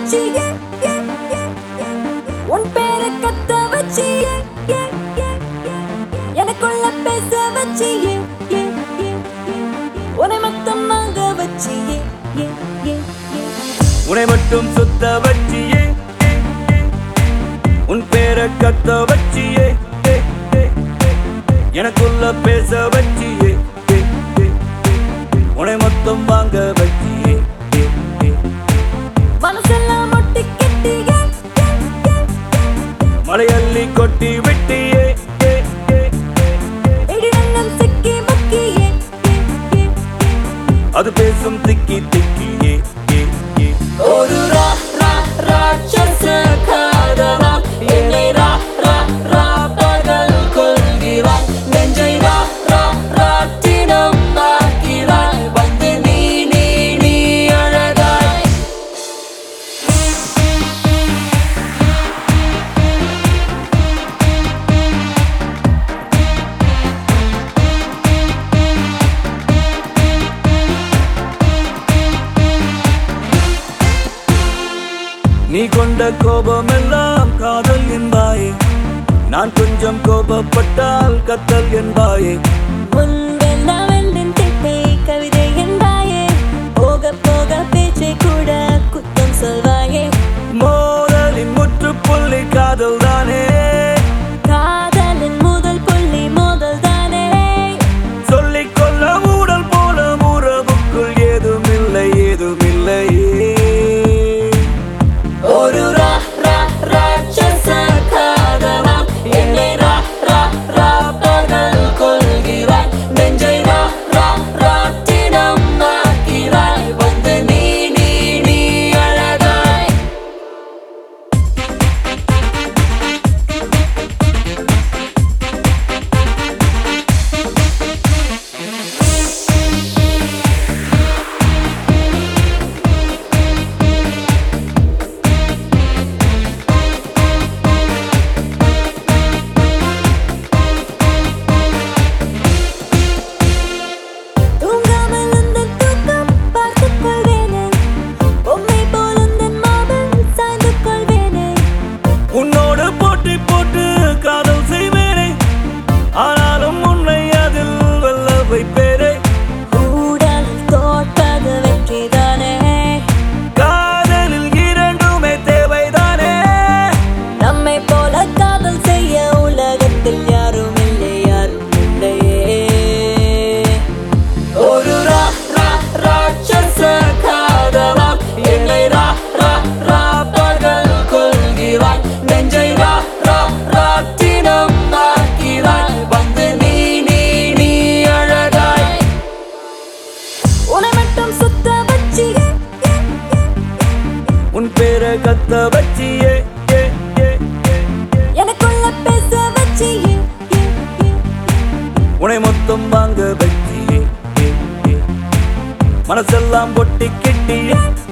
வச்சு ஏ, ஏ, ஏ, ஏ. உன் பேரை கத்த வச்சு ஏ, ஏ, ஏ, ஏ. எனக்குள்ள பேச வச்சு ஏ, ஏ, ஏ, ஏ. உன்னை மொத்தம் வாங்க வச்சு ஏ, ஏ, ஏ, ஏ. உன்னை மட்டும் சுத்த வச்சியே உன் பேரை கத்த வச்சியே எனக்குள்ள பேச வச்சியே உன்னை மொத்தம் வாங்க வச்சியே மனசெல்லாம் ஒட்டி கெட்டி ஏ, ஏ, ஏ, ஏ. மலையள்ளி கொட்டி விட்டியே இடிநெஞ்சம் சிக்கி முக்கி ஏ, ஏ, ஏ, ஏ. அது பேசும் திக்கி திக்கியே ஒரு ரா ரா ராட்சச காதலா என்னை ரா ரா ரா பகல் கொள்கிறாய் நெஞ்சை ரா ரா ராட்டினம் ஆக்கிறாய் வந்து நீ நீ நீ அழகாய் நீ கொண்ட கோபமெல்லாம் காதல் என்பாயே நான் கொஞ்சம் கோபப்பட்டால் கத்தல் என்பாயே முன்பெல்லாம் வெள்ளன் திட்டை கவிதை என்பாயே போக போக பேச்சை கூட குத்தம் சொல்வாயே மோதலின் முற்றுப்புள்ளி காதல் தானே காதலின் முதல் புள்ளி மோதல் தானே சொல்லிக் கொள்ள மூடல் போல உறவுக்குள் ஏதுமில்லை ஏதுமில்லையே ஒரு ரா ரா ராட்சச காதலா என்னை ரா ரா ரா பகல் கொள்கிறாய் நெஞ்சை ரா ரா ராட்டினம் ஆக்கிறாய் வந்து நீ நீ நீ அழகாய் தூங்காமல் உந்தன் தூக்கம் பார்த்துக் கொள்வேனே பொம்மை போல் உந்தன் மார்பில் சாய்ந்து கொள்வேனே உன்னோடு போட்டி போட்டு காதல் செய்வேனே ஆனாலும் உன்னை அதில் வெல்ல வைப்பேனே கூடல் தோற்பது வெற்றிதானே காதலில் இரண்டுமே தேவைதானே நம்மை போல காதல் செய்ய உலகத்தில் யாரும் இல்லை யாரும் இல்லையே ஒரு ரா ரா ராட்சச காதலா என்னை ரா ரா ரா பகல் கொள்கிறாய் நெஞ்சை ரா ரா ராட்டினம் ஆக்கிறாய் வந்து நீ நீ நீ அழகாய் உன்னை மட்டும் சுத்த வச்சு ஏ, ஏ, ஏ, ஏ. உன் பேரை கத்த வச்சியே ஏ, ஏ, ஏ. எனக்குள்ள பேச வச்சு ஏ, ஏ, ஏ, ஏ. உன்னை மொத்தம் வாங்க வச்சியே ஏ, ஏ. மனசெல்லாம் பொட்டி கிட்டியே